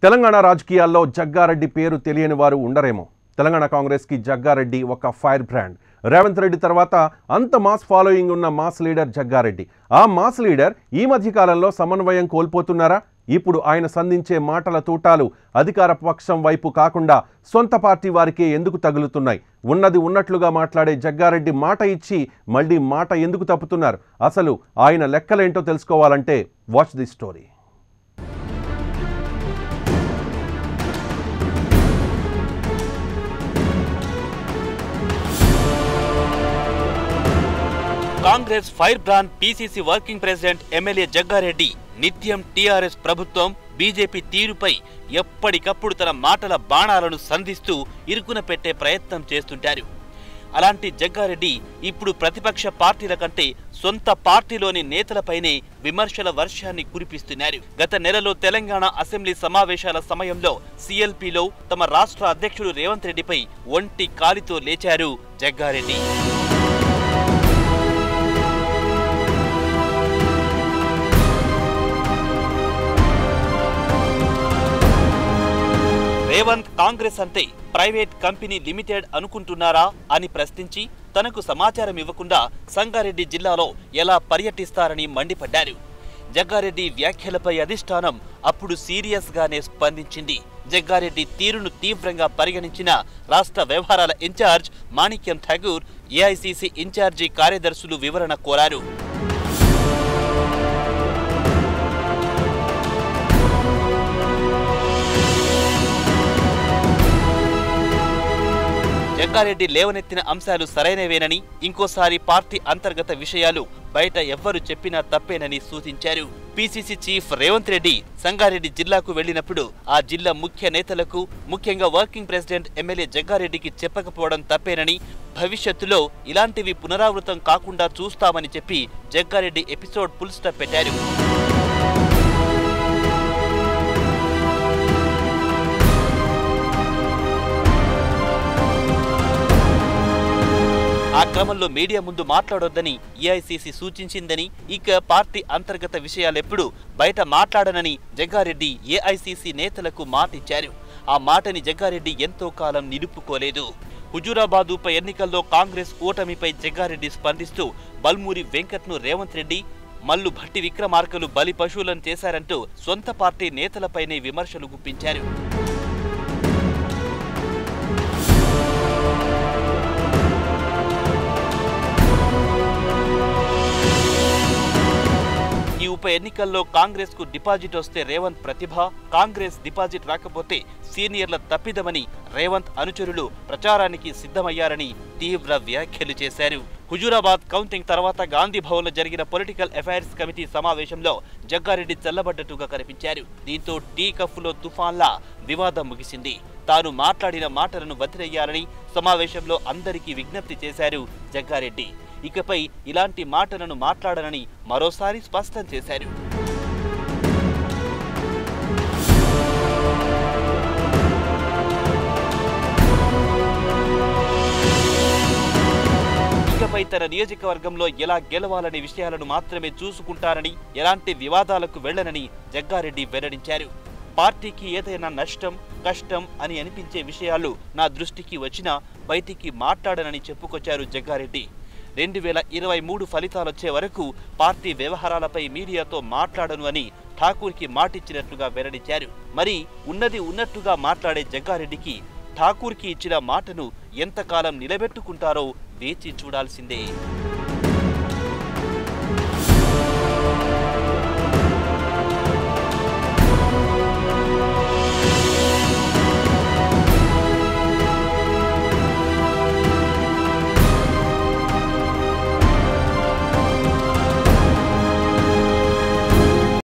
తెలంగాణ రాజకీయాల్లో జగ్గారెడ్డి పేరు తెలియని వారు ఉండరేమో తెలంగాణ కాంగ్రెస్కి జగ్గారెడ్డి ఒక ఫైర్ బ్రాండ్ రేవంత్ రెడ్డి తర్వాత అంత మాస్ ఫాలోయింగ్ ఉన్న మాస్ లీడర్ జగ్గారెడ్డి ఆ మాస్ లీడర్ ఈ మధ్య కాలంలో సమన్వయం కోల్పోతున్నారా ఇప్పుడు ఆయన సంధించే మాటల తూటాలు అధికార పక్షం వైపు కాకుండా సొంత పార్టీ వారికే ఎందుకు తగులుతున్నాయి ఉన్నది ఉన్నట్లుగా మాట్లాడే జగ్గారెడ్డి మాట ఇచ్చి మళ్ళీ మాట ఎందుకు తప్పుతున్నారు అసలు ఆయన లెక్కలేంటో తెలుసుకోవాలంటే watch the story Congress fire brand PCC working president MLA Jaggareddy నిత్యం టీఆర్ఎస్ ప్రభుత్వం బీజేపీ తీరుపై ఎప్పటికప్పుడు తన మాటల బాణాలను సంధిస్తూ ఇరుకున పెట్టే ప్రయత్నం చేస్తుంటారు అలాంటి జగ్గారెడ్డి ఇప్పుడు ప్రతిపక్ష పార్టీల కంటే సొంత పార్టీలోని నేతలపైనే విమర్శల వర్షాన్ని కురిపిస్తున్నారు గత నెలలో తెలంగాణ అసెంబ్లీ సమావేశాల సమయంలో సీఎల్పీలో తమ రాష్ట్ర అధ్యక్షుడు రేవంత్ రెడ్డిపై ఒంటి కాలితో లేచారు జగ్గారెడ్డి రేవంత్ కాంగ్రెస్ అంటే ప్రైవేట్ కంపెనీ లిమిటెడ్ అనుకుంటున్నారా అని ప్రశ్నించి తనకు సమాచారం ఇవ్వకుండా సంగారెడ్డి జిల్లాలో ఎలా పర్యటిస్తారని మండిపడ్డారు జగ్గారెడ్డి వ్యాఖ్యలపై అధిష్టానం అప్పుడు సీరియస్ గానే స్పందించింది జగ్గారెడ్డి తీరును తీవ్రంగా పరిగణించిన రాష్ట్ర వ్యవహారాల in-charge Manickam Tagore AICC in-charge కార్యదర్శులు వివరణ కోరారు జగ్గారెడ్డి లేవనెత్తిన అంశాలు సరైనవేనని ఇంకోసారి పార్టీ అంతర్గత విషయాలు బయట ఎవ్వరు చెప్పినా తప్పేనని సూచించారు పిసిసి చీఫ్ రేవంత్ రెడ్డి సంగారెడ్డి జిల్లాకు వెళ్లినప్పుడు ఆ జిల్లా ముఖ్య నేతలకు ముఖ్యంగా వర్కింగ్ ప్రెసిడెంట్ ఎమ్మెల్యే జగ్గారెడ్డికి చెప్పకపోవడం తప్పేనని భవిష్యత్తులో ఇలాంటివి పునరావృతం కాకుండా చూస్తామని చెప్పి జగ్గారెడ్డి ఎపిసోడ్ ఫుల్ స్టాప్ పెట్టారు ఆ క్రమంలో మీడియా ముందు మాట్లాడొద్దని ఏఐసీసీ సూచించిందని ఇక పార్టీ అంతర్గత విషయాలెప్పుడు బయట మాట్లాడనని జగ్గారెడ్డి ఏఐసీసీ నేతలకు మాటిచ్చారు ఆ మాటని జగ్గారెడ్డి ఎంతో కాలం నిలుపుకోలేదు హుజూరాబాద్ ఉప ఎన్నికల్లో కాంగ్రెస్ ఓటమిపై జగ్గారెడ్డి స్పందిస్తూ బల్మూరి వెంకట్ను రేవంత్ రెడ్డి మల్లు భట్టి విక్రమార్కలు బలి పశువులను చేశారంటూ సొంత పార్టీ నేతలపైనే విమర్శలు గుప్పించారు ఈ ఉప ఎన్నికల్లో కాంగ్రెస్ కు డిపాజిట్ వస్తే రేవంత్ ప్రతిభ కాంగ్రెస్ డిపాజిట్ రాకపోతే సీనియర్ల తప్పిదమని రేవంత్ అనుచరులు ప్రచారానికి సిద్ధమయ్యారని తీవ్ర వ్యాఖ్యలు చేశారు హుజూరాబాద్ కౌంటింగ్ తర్వాత గాంధీ భవన్లో జరిగిన పొలిటికల్ అఫైర్స్ కమిటీ సమావేశంలో జగ్గారెడ్డి చల్లబడ్డట్టుగా కనిపించారు దీంతో టీ కఫ్లో తుఫాన్లా వివాదం ముగిసింది తాను మాట్లాడిన మాటలను వదిలేయాలని సమావేశంలో అందరికీ విజ్ఞప్తి చేశారు జగ్గారెడ్డి ఇకపై ఇలాంటి మాటలను మాట్లాడనని మరోసారి స్పష్టం చేశారు ఇకపై తన నియోజకవర్గంలో ఎలా గెలవాలనే విషయాలను మాత్రమే చూసుకుంటారని ఎలాంటి వివాదాలకు వెళ్లనని జగ్గారెడ్డి వెల్లడించారు పార్టీకి ఏదైనా నష్టం కష్టం అని అనిపించే విషయాలు నా దృష్టికి వచ్చినా బయటికి మాట్లాడనని చెప్పుకొచ్చారు జగ్గారెడ్డి రెండు వేల ఇరవై మూడు ఫలితాలొచ్చే వరకు పార్టీ వ్యవహారాలపై మీడియాతో మాట్లాడను అని ఠాకూర్కి మాటిచ్చినట్లుగా వెల్లడించారు మరి ఉన్నది ఉన్నట్టుగా మాట్లాడే జగ్గారెడ్డికి ఠాకూర్కి ఇచ్చిన మాటను ఎంతకాలం నిలబెట్టుకుంటారో వేచి చూడాల్సిందే